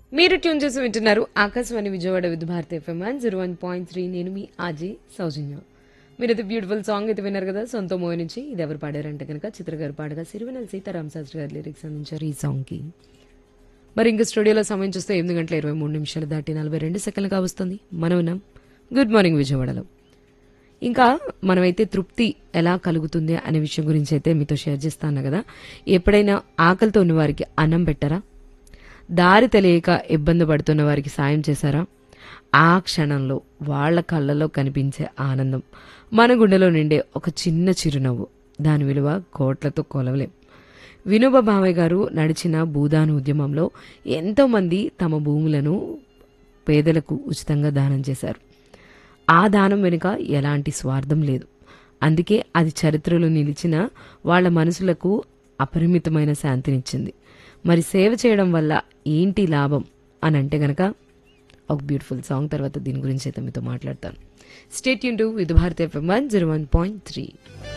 మీరు ట్యూన్ చేసి వింటున్నారు Akashvani Vijayawada Vividh Bharati FM one zero one point three నేను మీ ఆజీ సౌజన్య మీరు అయితే బ్యూటిఫుల్ సాంగ్ అయితే విన్నారు కదా సొంత మూవీ నుంచి ఇది ఎవరు పాడారంటే కనుక చిత్ర గారు పాడగా సిరివెనల్ సీతారాం శాస్త్రి గారు లిరిక్స్ అందించారు ఈ సాంగ్కి మరి ఇంకా స్టూడియోలో సమయం చూస్తే ఎనిమిది గంటల ఇరవై మూడు నిమిషాలు దాటి నలభై రెండు సెకండ్లుగా వస్తుంది మనం ఉన్నాం గుడ్ మార్నింగ్ విజయవాడలో ఇంకా మనమైతే తృప్తి ఎలా కలుగుతుంది అనే విషయం గురించి అయితే మీతో షేర్ చేస్తాను కదా ఎప్పుడైనా ఆకలితో ఉన్న వారికి అన్నం పెట్టారా దారి తెలియక ఇబ్బంది పడుతున్న వారికి సాయం చేశారా ఆ క్షణంలో వాళ్ళ కళ్ళలో కనిపించే ఆనందం మన గుండెలో నిండే ఒక చిన్న చిరునవ్వు దాని విలువ కోట్లతో కొలవలేం వినోబా భావయ్య గారు నడిచిన భూదాన ఉద్యమంలో ఎంతోమంది తమ భూములను పేదలకు ఉచితంగా దానం చేశారు ఆ దానం వెనుక ఎలాంటి స్వార్థం లేదు అందుకే అది చరిత్రలో నిలిచిన వాళ్ళ మనసులకు అపరిమితమైన శాంతినిచ్చింది మరి సేవ చేయడం వల్ల ఏంటి లాభం అని అంటే గనక ఒక బ్యూటిఫుల్ సాంగ్ తర్వాత దీని గురించి అయితే మీతో మాట్లాడతాను స్టేట్ యూన్ to Vividh Bharati FM one zero one point three